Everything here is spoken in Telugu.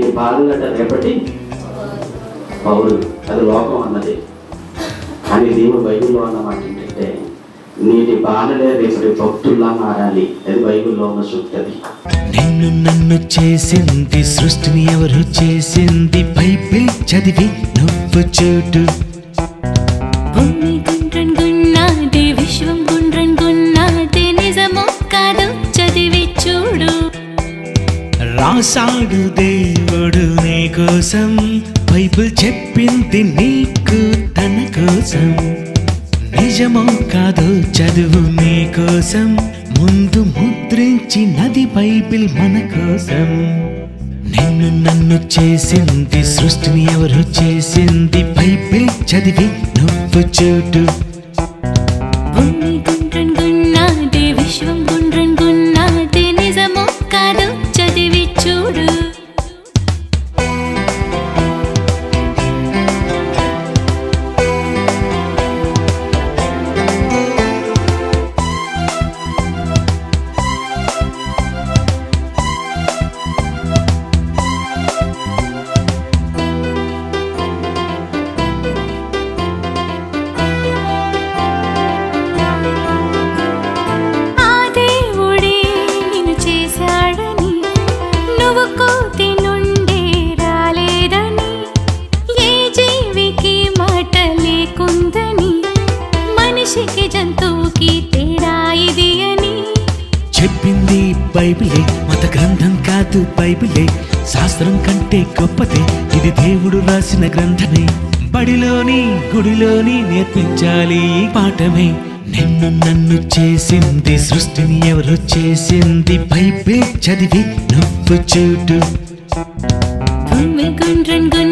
బాలులట రేపటి పౌరులు అది లోకం అన్నది కానీ దేవుడు బైబిల్లో అన్న మాట ఏంటంటే నీటి బాలలే రేపటి భక్తుల్లా మారాలి అది బైబిల్లో ఉన్న సూక్తి అది నిన్ను నన్ను చేసింది సృష్టిని ఎవరు చేసింది బైబిల్ చదివి నువ్వు చూడు భూమి గుండ్రన్ గున్నాది విశ్వం గుండ్రన్ గున్నాది నిజమో కాదు చదివి చూడు రాసాడు దేవుడు నీ కోసం బైబిల్ చెప్పింది నీకు తన కోసం నిజమో కాదో చదువు నీ కోసం ముందు ముద్రించినది బైబిల్ మన కోసం నిన్ను నన్ను చేసింది సృష్టిని ఎవరు చేసింది బైబిల్ చదివి నువ్వు చూడు భూమి గుండ్రన్ గున్నాది విశ్వం గుండ్రన్ గున్నాది నిజమో కాదు చదివి చూడు ఆ దేవుడే నిన్ను చేశాడని నువ్వు కోతి నుండి రాలేదని ఏ జీవికి మాట లేకుందని మనిషికి జంతువుకి తేడా ఇది అని చెప్పింది బైబిలే మత గ్రంథం కాదు బైబిలే శాస్త్రం కంటే గొప్పదే ఇది దేవుడు రాసిన గ్రంథమే బడిలోని గుడిలోని నేర్పించాలి ఈ పాఠమే నిన్ను నన్ను చేసింది సృష్టిని ఎవరు చేసింది బైబిల్ చదివి నువ్వు చూడు భూమి గుండ్రన్ గున్